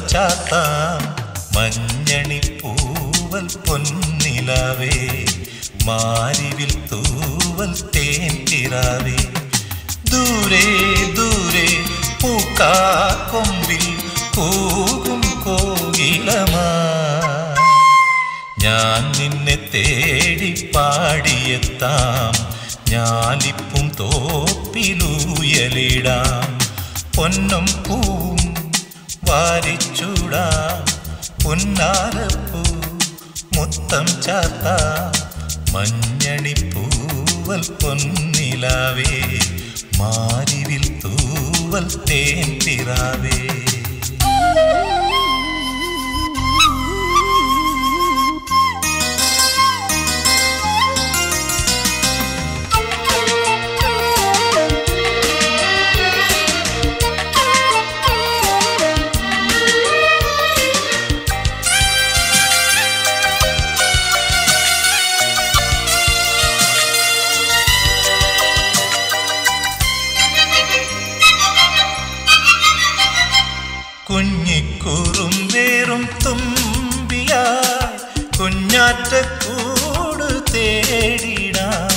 ചാത്താം മഞ്ഞണി പൂവൽ പൊന്നിലാവേ മാരിവിൽ തൂവൽ തേൻ തിരാവേ ദൂരെ ദൂരെ പൂക്കാ കൊമ്പിൽ കൂകും കോകിലമാ ഞാൻ നിന്നെ തേടി പാടിയെത്താം ഞാലിപ്പും തോപ്പിലൂയലിടാം പൊന്നും പൂവും വാരിച്ചൂടാം പൊന്നാരപ്പൂ മുത്തം ചാത്താം മഞ്ഞണി പൂവൽ പൊന്നിലാവേ മാരിവിൽ തൂവൽ തേൻ പിറാവേ കുഞ്ഞിക്കുറും വേറും തുമ്പിയായി കുഞ്ഞാറ്റക്കൂട് തേടിടാം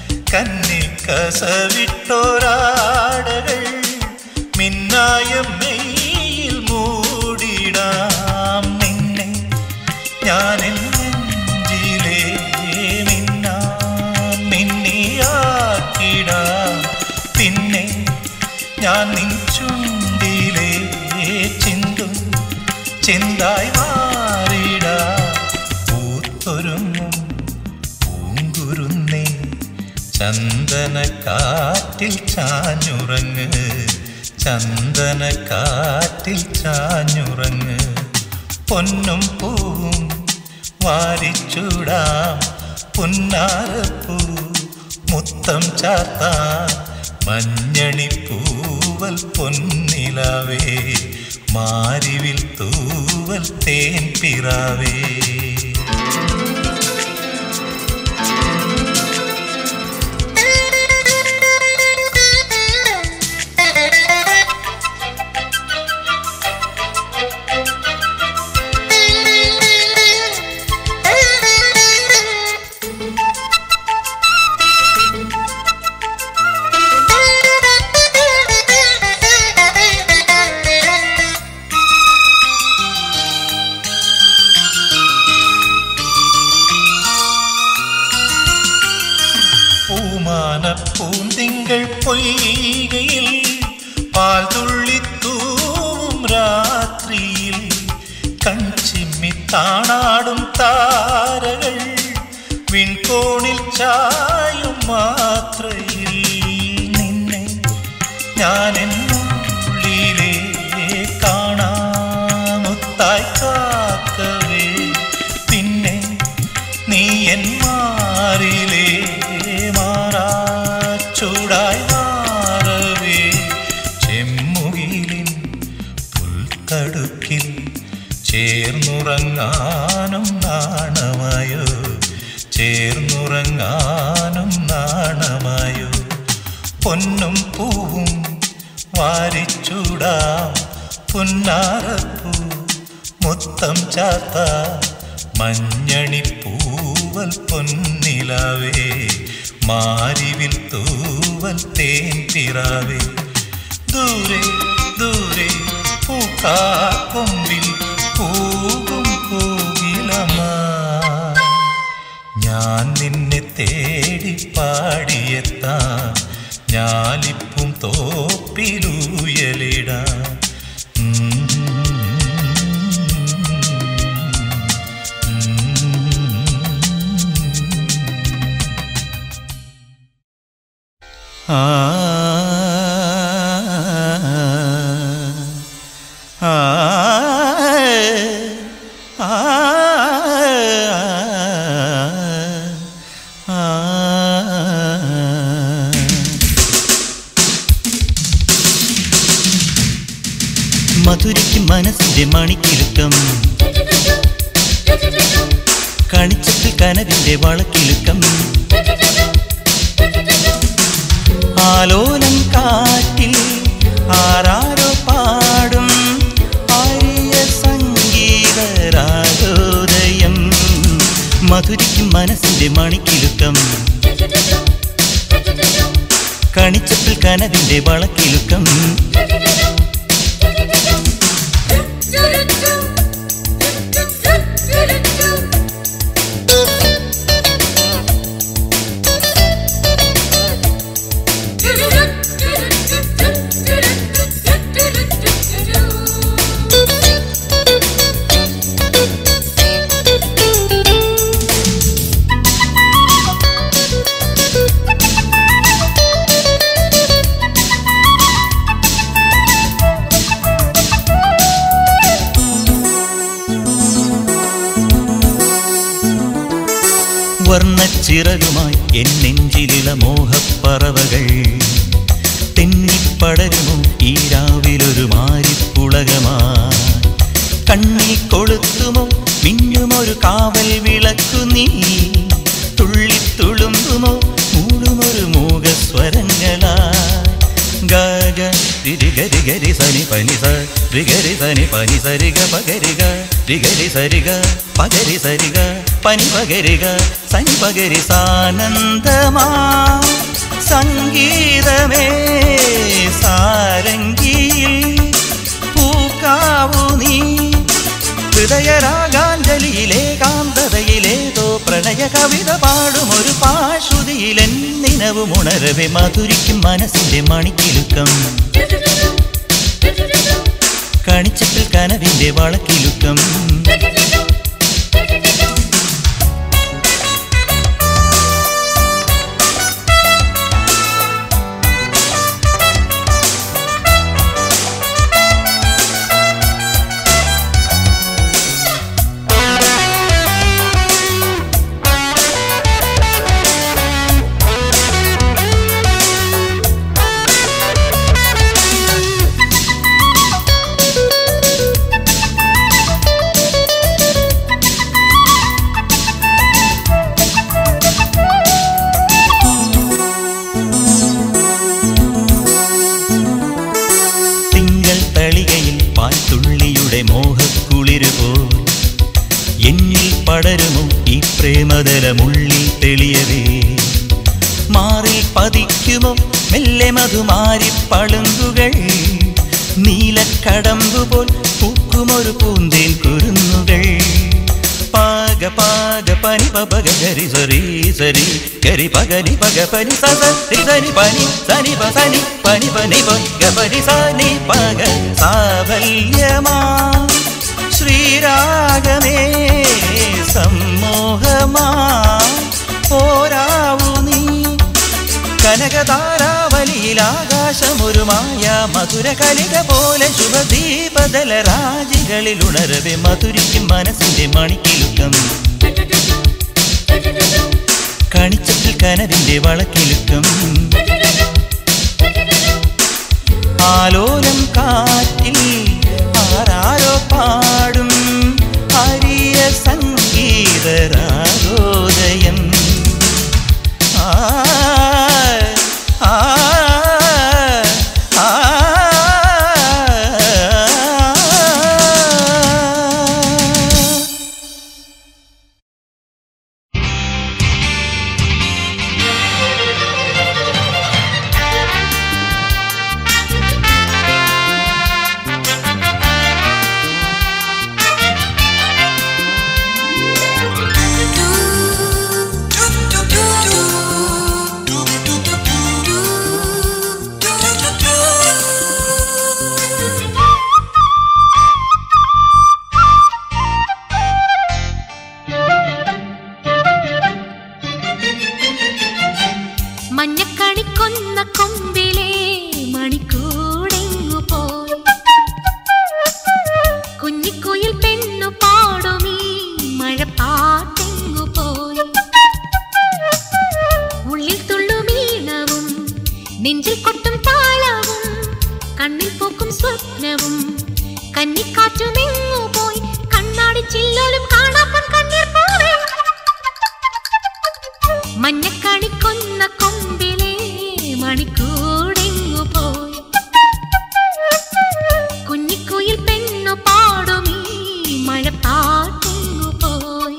കന്നിക്കസവിട്ടോരാടകൾ മിന്നായ മെയ്യിൽ മൂടിടാം നിന്നെ ഞാൻ എൻ നെഞ്ചിലേ മിന്നാം മിന്നിയാക്കിടാം പിന്നെ ഞാൻ നിൻ ചുണ്ടിലേ ചിന്തും ചിന്തായി മാറിട പൂത്തൊരുങ്ങും പൂങ്കുരുന്നേ ചന്ദന കാറ്റിൽ ചാഞ്ഞുറങ്ങ് ചന്ദന കാറ്റിൽ ചാഞ്ഞുറങ്ങ് പൊന്നും പൂവും വാരിച്ചൂടാം പുന്നാരപ്പൂ മുത്തം ചാത്താം മഞ്ഞണി പൂവൽ പൊന്നിലാവേ മാരിവിൽ തൂവൽ തേൻ പിറാവേ പൂമാന പൂന്തിങ്കൾ പൊയ്കയിൽ പാൽ തുള്ളിത്തൂവും രാത്രിയിൽ കൺചിമ്മി താണാടും താരകൾ വിൺകോണിൽ ചായും മാത്രയിൽ നിന്നെ ഞാൻ എന്നുള്ളിലേ കാണാമുത്തായി കാക്കവേ പിന്നെ നീ എൻ മാറിലേ മാറാ ചൂടായി മാറവേ ചെമ്മുകിലിൻ പുൽത്തടുക്കിൽ ചേർന്നുറങ്ങാനും നാണമായോ ചേർന്നുറങ്ങാനും നാണമായോ പൊന്നും പൂവും വാരിച്ചൂടാം പുന്നാരപ്പൂ മുത്തം ചാത്ത മഞ്ഞണി പൂവൽ പൊന്നിലാവേ മാരിവിൽ തൂവൽ തേൻ പിറാവേ ദൂരെ ദൂരെ പൂക്കാ കൊമ്പിൽ പൂകും കോകിലമാ ഞാൻ നിന്നെ തേടി പാടിയെത്താം ഞാലിപ്പും തോപ്പിലൂയലിടാം ആ ആ ആ മധുരയ്ക്ക് മനസ്സിന്റെ മണിക്കിലുക്കം കണിച്ചത്തിൽ കനവിന്റെ വളക്കിലുക്കം ആലോലം കാറ്റിൽ ആരാരോ പാടും ആര്യ കനവിന്റെ വളക്കിലുക്കം വർണ്ണച്ചിറകുമായി എൻ നെഞ്ചിലിള മോഹപ്പറവകൾ തെന്നിപ്പടരുമോ ഈ രാവിലൊരു മാരിപ്പുളകമായി കണ്ണിൽ കൊളുത്തുമോ മിന്നുമൊരു കാവൽ വിളക്കു നീ തുള്ളിത്തുളുമ്പുമോ മൂടുമൊരു മൂകസ്വരങ്ങളായി ഗഗ രിഗരി ഗരി സനി പനി സ രിഗരി സനി പനി സരിഗ പകരിക രിഗരി സരിഗ പകരി സരിഗ പനി പകരിക സനി പകരി സാനന്ദമാ സംഗീതമേ സാരംഗിയിൽ പൂക്കാവു നീ ഹൃദയരാഗാഞ്ജലിയിലെ കാന്തതയിലേതോ പ്രണയ കവിത പാടും ഒരു പാശ്രുതിയിലെൻ നിനവും ഉണരവെ മധുരിക്കും മനസ്സിന്റെ മണിക്കിലുക്കം കണിച്ചപ്പിൽ കനവിന്റെ വളക്കിലുക്കം തിങ്കൾ തളികയിൽ പാൽത്തുള്ളിയുടെ മോഹക്കുളിര് പോൽ എന്നിൽ പടരുമോ ഈ പ്രേമതലമുള്ളിൽ തെളിയവേ മാറിൽ പതിക്കുമോ മെല്ലെ മധുമാരി പളുങ്കുകൾ നീലക്കടമ്പുപോൽ പൂക്കുമൊരു പൂന്തേൻ കുരുന്നുകൾ പാക പാക പനി പക ഗരി സരി സരി ഗരി പകനി പക പനി സ സരി സനി പനി സനി പ സനി പനി പനി പ പനി സനി പക സാഫല്യമാ ശ്രീരാഗമേ സമ്മോഹമാ പോരാവു നീ കനകതാരാവലിയിൽ ആകാശമൊരു മായ മധുര കലിക പോലെ ശുഭദീപതല രാജികളിൽ ഉണരവെ മധുരിക്കും മനസ്സിന്റെ മണിക്കിലുക്കം കണിച്ചത്തിൽ കനവിന്റെ വളക്കിലുക്കം ആലോലം കാറ്റിൽ ആരാരോ പാടും ഹരിയ സംഗീതരാഗോദയം ആ ആ ആ ആ മഞ്ഞക്കണിക്കൊന്ന കൊമ്പിലെ മണിക്കൂടെങ്ങു പോയി കുഞ്ഞിക്കുയിൽ പെണ്ണു പാടുമീ മഴപ്പാട്ടെങ്ങു പോയി ഉള്ളിൽ തുള്ളുമീണവും നെഞ്ചിൽ കൊട്ടും താളവും കണ്ണിൽ പൂക്കും സ്വപ്നവും കന്നിക്കാറ്റുമെങ്ങു പോയി കണ്ണാടി ചില്ലോലും കാണാപ്പൻ കണ്ണീർ പോവേ മഞ്ഞക്കണിക്കൊന്ന കൊമ്പിലെ മണിക്കൂടെങ്ങു പോയി കുഞ്ഞിക്കുയിൽ പെണ്ണു പാടുമീ മഴപ്പാട്ടെങ്ങു പോയി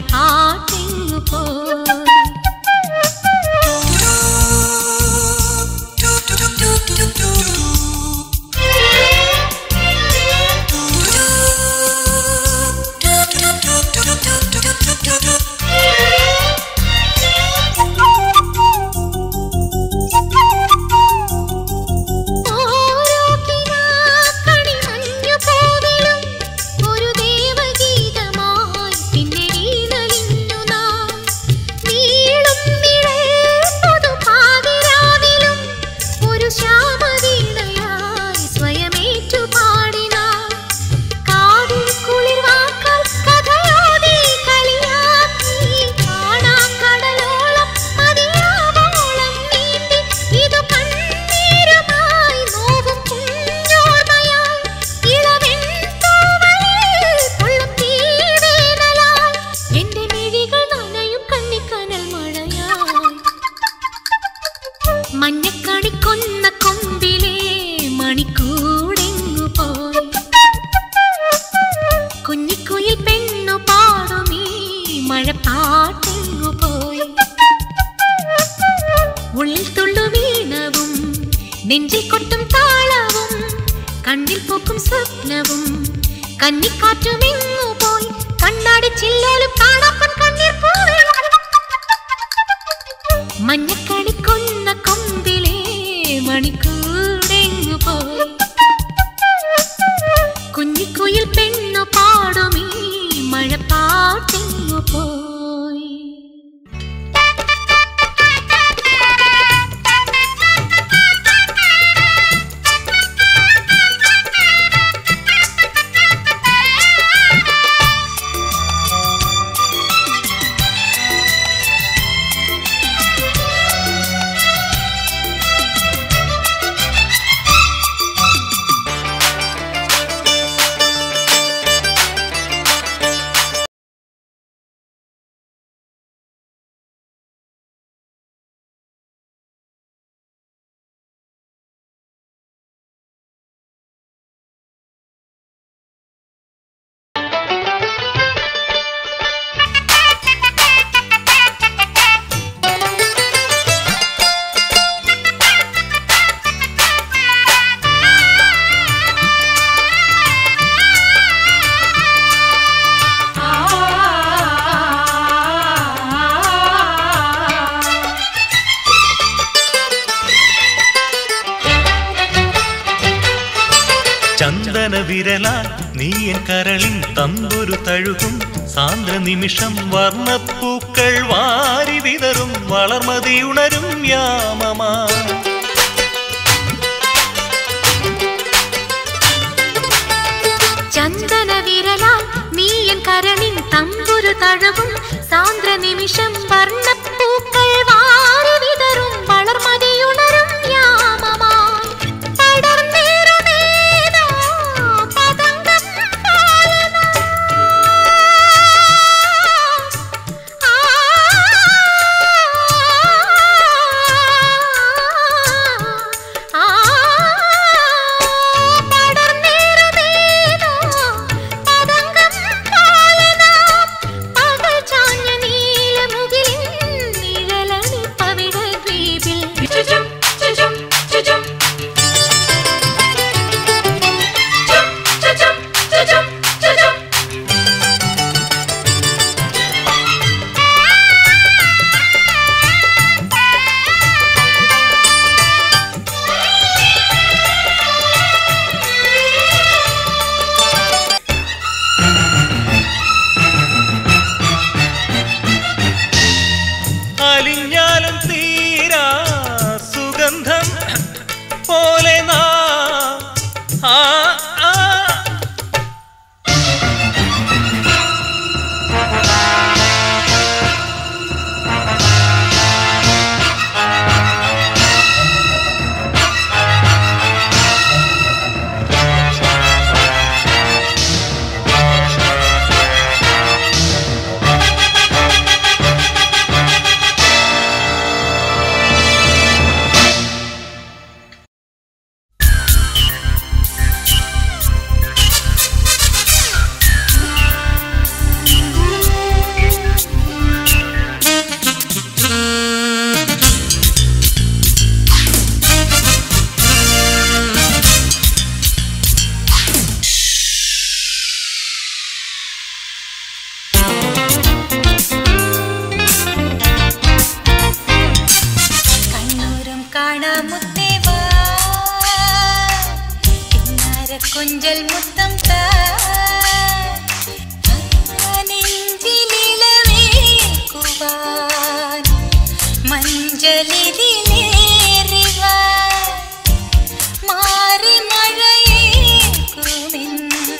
മഴപ്പാട്ടിങ്ങു പോയി ഓരോ കിനാക്കണി മഞ്ഞുപൂവിലും ഒരു ദേവഗീതമായി പിന്നെ വീണലിഞ്ഞു നാം. നീളും നിഴൽ പുതുപാതിരാവിലും ഒരു ശ്യാമവീണയായി സ്വയമേറ്റു പാടിനാം. കാതിൽ കുളിർവാക്കാൽ കഥയോതി കളിയാക്കി കാണാക്കടലോളം മതിയാവോളം നീന്തി ഇതു കണ്ണീരുമായി നോവും കുഞ്ഞോർമയായി ഇളവെൺതൂവലിൽ കൊള്ളും തീവേനലായി എന്റെ മിഴികൾ നനയും കണ്ണിക്കനൽ മഴയായി മഞ്ഞക്കണിക്കൊന്ന കൊമ്പിലെ മണിക്കൂടെങ്ങു പോയി കുഞ്ഞിക്കുയിൽ പെണ്ണു പാടുമീ മഴപ്പാട്ടെങ്ങു പോയി ഉള്ളിൽ തുള്ളു വീണവും നെഞ്ചിൽ കൊട്ടും താളവും കണ്ണിൽ പൂക്കും സ്വപ്നവും കന്നിക്കാറ്റുമെങ്ങു പോയി കണ്ണാടി ചില്ലോലും കാണാപ്പൻ കണ്ണീർ പൂവേ മഞ്ഞക്കണിക്കൊന്ന കൊമ്പിലെ മണിക്കൂടെങ്ങു പോയി കുഞ്ഞിക്കുയിൽ പെണ്ണു പാടുമീ മഴപ്പാട്ടെങ്ങു പോയി ചന്ദന വിരലാൽ നീയൻ കരളിൻ തമ്പുരു തഴുകും സാന്ദ്ര നിമിഷം വർണ്ണപ്പൂക്കൾ വാരി വിതറും വളർമതിയുണരും യാമമാ ചന്ദന വിരലാൽ നീയൻ കരണിൻ തമ്പുരു തഴവും സാന്ദ്ര നിമിഷം വർണ്ണപ്പൂക്കൾ വാരി വിതറും വളർമതിയുണരും യാമമായി പടർന്നേറുമേതോ പതംഗം പോലെ ആ ആ പടർന്നേറുമേതോ പതംഗം പോലെ നാം പകൽ ചാഞ്ഞ നീലമുകിലിൻ കൊഞ്ചൽ മുത്തം നെഞ്ചിലിളവേക്കുവാൻ മഞ്ചലിതിലേറിവാൻ മാറി മഴയേക്കുമെൻ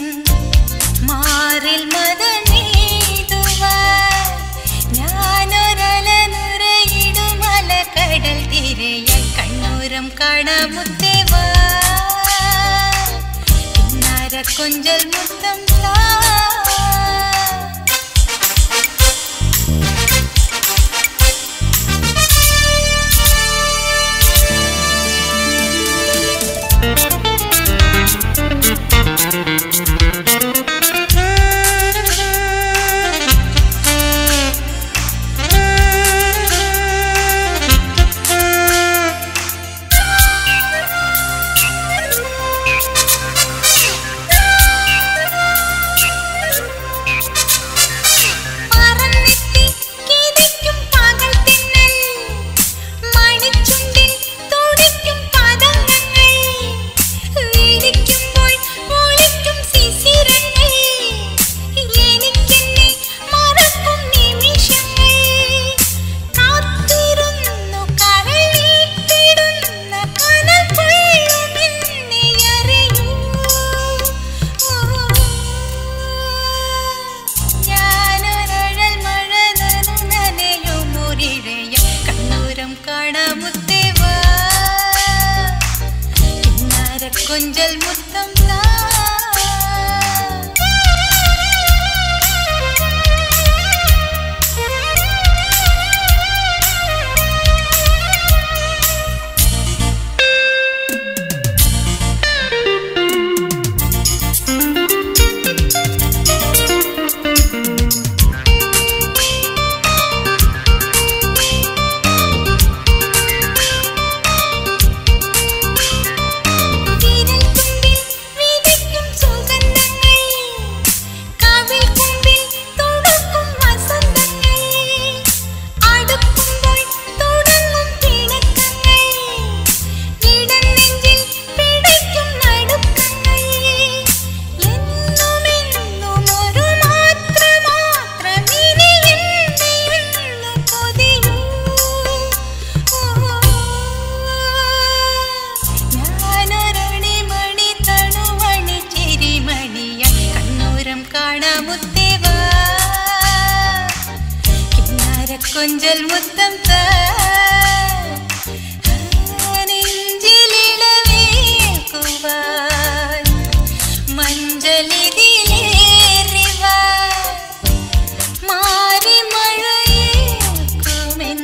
മാറിൽ മതമേതുവാൻ ഞാനൊരല നുരയിടുമല കടൽ തിരയായി കണ്ണൂരം കാണമുത്തേവാ കിന്നാര കൊഞ്ചൽ മുത്തം താ പറന്നെത്തി കിതയ്ക്കും പകൽ തിന്നൽ മണിച്ചുണ്ടിൽ തുടിക്കും പദങ്ങൾ വിളിക്കുമ്പോൾ ഒളിക്കും ശിശിരങ്ങൾ എനിക്കെന്നെ മറക്കും നിമിഷങ്ങൾ കാത്തിരുന്നു കരൾ നീട്ടിടുന്ന കനൽ കൊള്ളുമെന്നെ അറിയൂ ഞാനൊരഴൽ മഴ നനയുമൊരിഴയ കണ്ണൂരം കാണാമുത്തേവാ കിന്നാര കൊഞ്ചൽ മുത്തം താ വിരൽത്തുമ്പിൽ വിതയ്ക്കും സുഗന്ധങ്ങൾ കവിൾക്കുമ്പിൽ തുടുക്കും വസന്തങ്ങൾ അടുക്കുമ്പോൾ തുടങ്ങും പിണക്കങ്ങൾ ഇടനെഞ്ചിൽ പിടിക്കും നടുക്കങ്ങൾ എന്നുമെന്നും ഒരു മാത്ര മാത്രമിനി എന്തിയുള്ളു കൊതിയൂ ഞാനൊരണി മണി തണുമണി ചിരിമണിയ കണ്ണൂരം കാണാമുത്തേവാ കിന്നാര കൊഞ്ചൽ മുത്തം താ നെഞ്ചിലിളവേക്കുവാൻ മഞ്ചലിതിലേറിവാൻ മാറി മഴയേക്കുമെൻ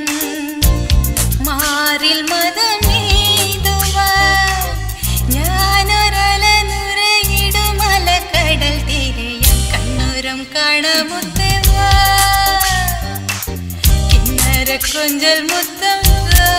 മാറിൽ മതമേതുവാൻ ഞാനൊരല നുരയിടുമല കടൽ തിരയ കണ്ണൂരം കാണമുത്തേവാ കിന്നര കൊഞ്ചൽ മുത്തം താ.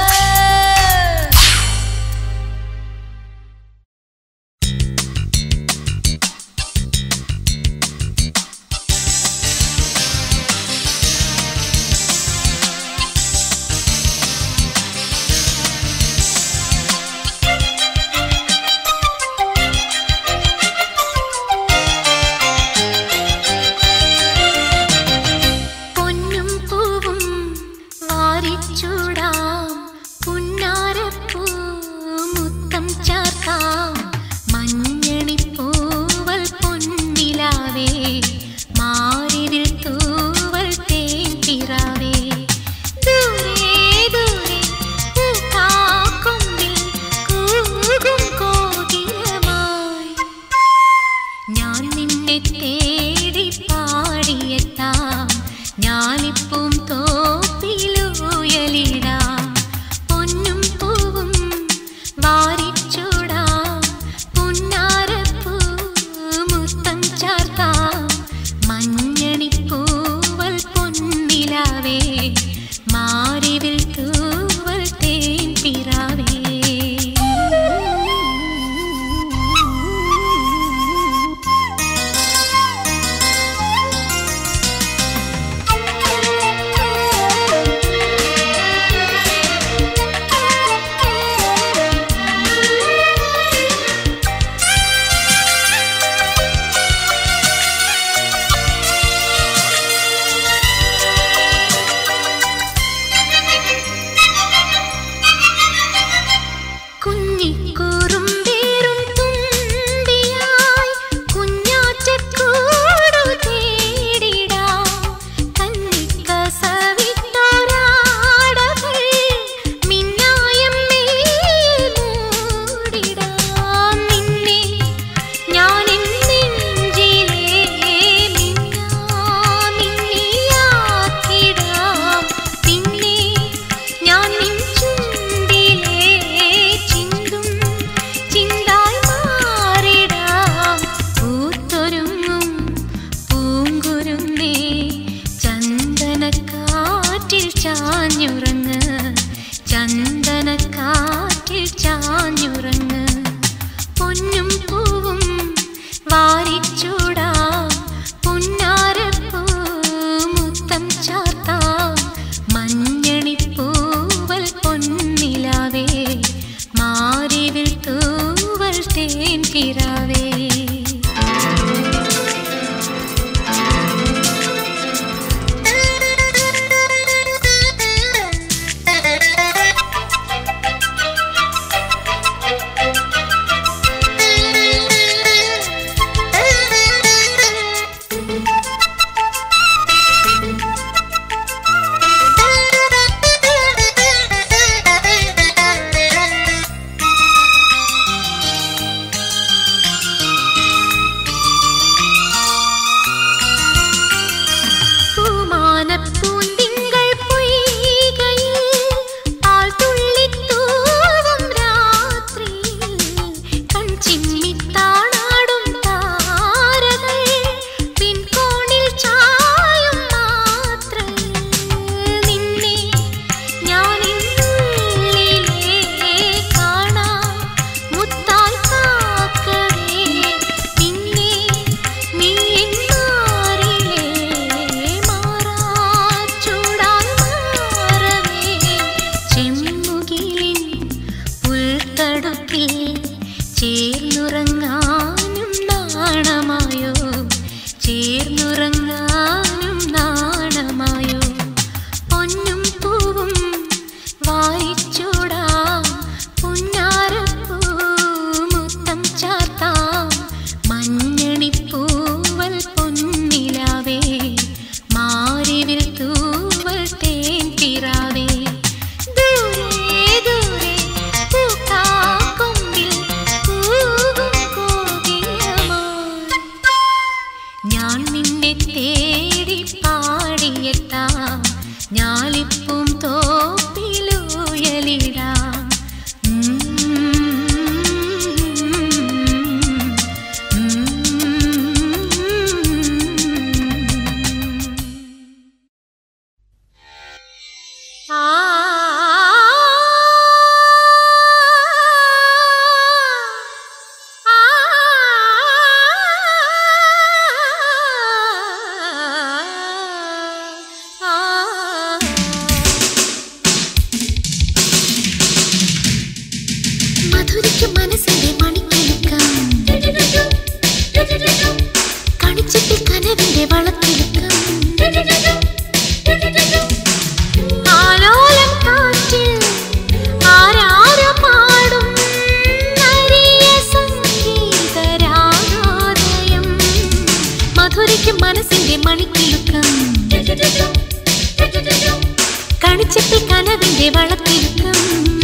പൊന്നും പൂവും വാരിച്ചൂടാം പുന്നാരപ്പൂ മുത്തം ചാർത്താം മഞ്ഞണിപ്പൂവൽ പൊന്നിലാവേ മാറിതിൽ തൂവൽ തേൻ പിറാവേ ദൂരെ ദൂരെ പൂക്കാക്കൊമ്പിൽ കൂകും കോകിലമായി ഞാൻ നിന്നെ തേടി പാടിയെത്താം ഞാലിപ്പൂം തോപ്പിലുയലിടാം പൊന്നും പൂവും വാരിച്ചൂടാം പുന്നാരപ്പൂ മുത്തം ചാർത്താം മഞ്ഞണിപ്പൂവൽ പൊന്നിലാവേ മാറിവിൽ തൂവൽ തേൻ പിറാവേ വാരിച്ചൂടാം പുന്നാരപ്പൂ മുത്തം ചാർത്താം മഞ്ഞണിപ്പൂവൽ പൊന്നിലാവേ മാറിവിൽ തൂവൽ തേൻ പിറാവേ പൂമാനപ്പൂന്തിങ്കൾ പൊയ്കയിൽ പാൽ തുള്ളിത്തൂവും രാത്രിയിൽ കൺചിമ്മിത്താണാടും താരകൾ പിൻകോണിൽ ചായും മാത്രയിൽ നിന്നെ ഞാനിന്നുള്ളിലേ കാണാം മുത്താൽ കാക്കവേ പിന്നെ നീ എന്നാറിലേ മാറാച്ചൂടാൽ മാറവേ ചെമ്മുകിലിൻ പുൽത്തടുക്കിൽ ചേർന്നുറങ്ങാനും നാണമായോ ചേർന്നുറങ്ങാനും നാണമായോ പൊന്നും പൂവും വാരിച്ചൂടാം പുന്നാരപ്പൂ മുത്തം ചാർത്താം മഞ്ഞണിപ്പൂവൽ പൊന്നിലാവേ മാറിവിൽ തൂവൽ തേൻ പിറാവേ ദൂരെ ദൂരെ പൂക്കാക്കൊമ്പിൽ പൂവും കോകിലമായി ഞാൻ നിന്നെ തേടി പാടിയെത്താം ഞാലിപ്പും തോപ്പിലുയലിടാം മധുരയ്ക്ക് മനസ്സിന്റെ മണിക്കിലുക്കം കണിച്ചിട്ട് കനവിന്റെ വളക്കിലുക്കം ആലോലം കാറ്റിൽ ആരാരോ പാടും നരിയ സംഗീതരാഗോദയം മധുരയ്ക്ക് മനസ്സിന്റെ മണിക്കിലുക്കം കണിച്ചിട്ട് കനവിന്റെ വളക്കിലുക്കം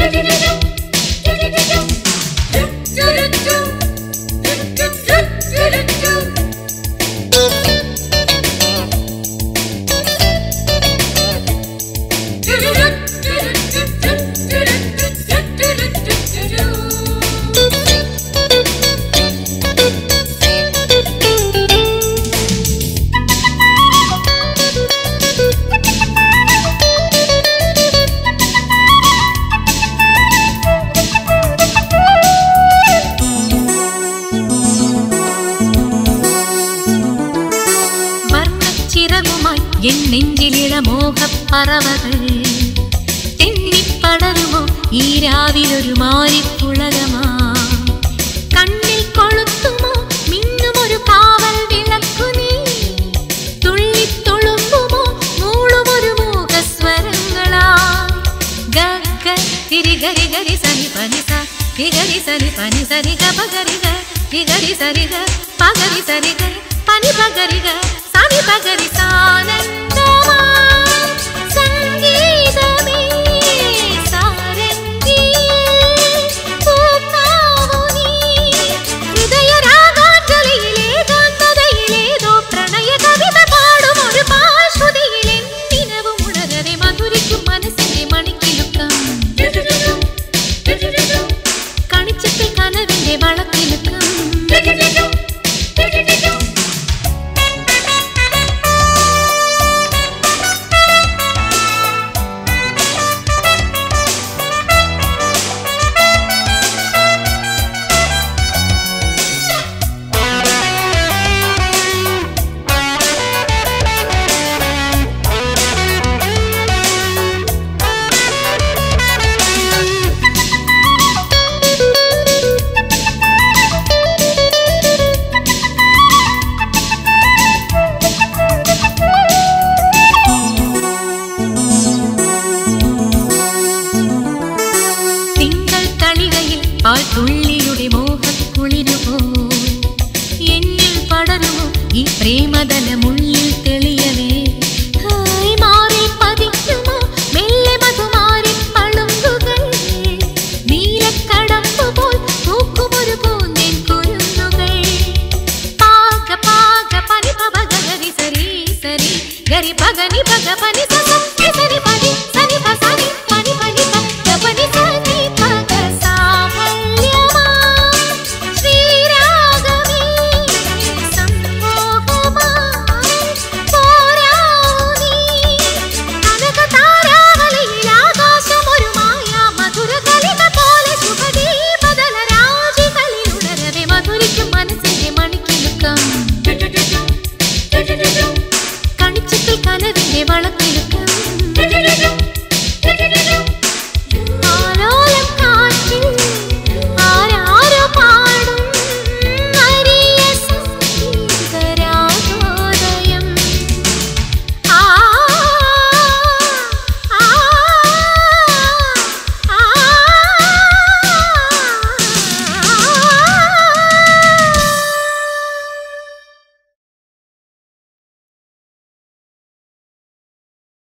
വർണ്ണച്ചിറകുമായി എൻ നെഞ്ചിലിള മോഹപ്പറവകൾ തെന്നിപ്പടരുമോ ഈ രാവിലൊരു മാരിപ്പുളകമാ കണ്ണിൽ കൊളുത്തുമോ മിന്നുമൊരു കാവൽ വിളക്കു നീ തുള്ളിത്തുളുമ്പുമോ മൂളുമൊരു മൂകസ്വരങ്ങളാ ഗ ഗ തിരി ഗരി ഗരി സനി പനി സ തി ഗരി സനി പനി സരി ഗ പഗരി ഗ തി ഗരി സരി ഗ പഗരി സരി ഗ പനി പഗരി ഗ സനി പഗരി സ